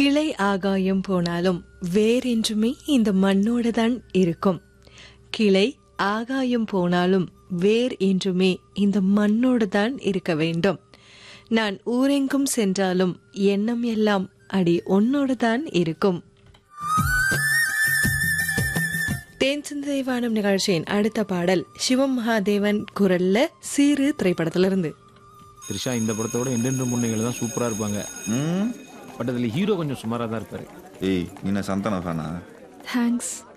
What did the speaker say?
கிளை ஆகாயம் போனாலும் வேறென்றுமே இந்த மண்ணோட தான் இருக்கும் கிளை ஆகாயம் போனாலும் வேர் என்றுமே இந்த மண்ணோடு தான் இருக்க வேண்டும் நான் ஊரெங்கும் சென்றாலும் எண்ணம் எல்லாம் அடி உன்னோடு தான் இருக்கும் தேன் சிந்தை வானம் நிகழ்ச்சியின் அடுத்த பாடல் சிவம் மகாதேவன் குரல்ல சீரு திரைப்படத்திலிருந்து த்ரிஷா இந்த படத்தோட எண்டென்று முன்னைகள் தான் சூப்பரா இருப்பாங்க ம் பட் அதுல ஹீரோ கொஞ்சம் சுமாரா தான் இருப்பாரு ஏய் நீ நான் சந்தானம் ஃபேனா தேங்க்ஸ்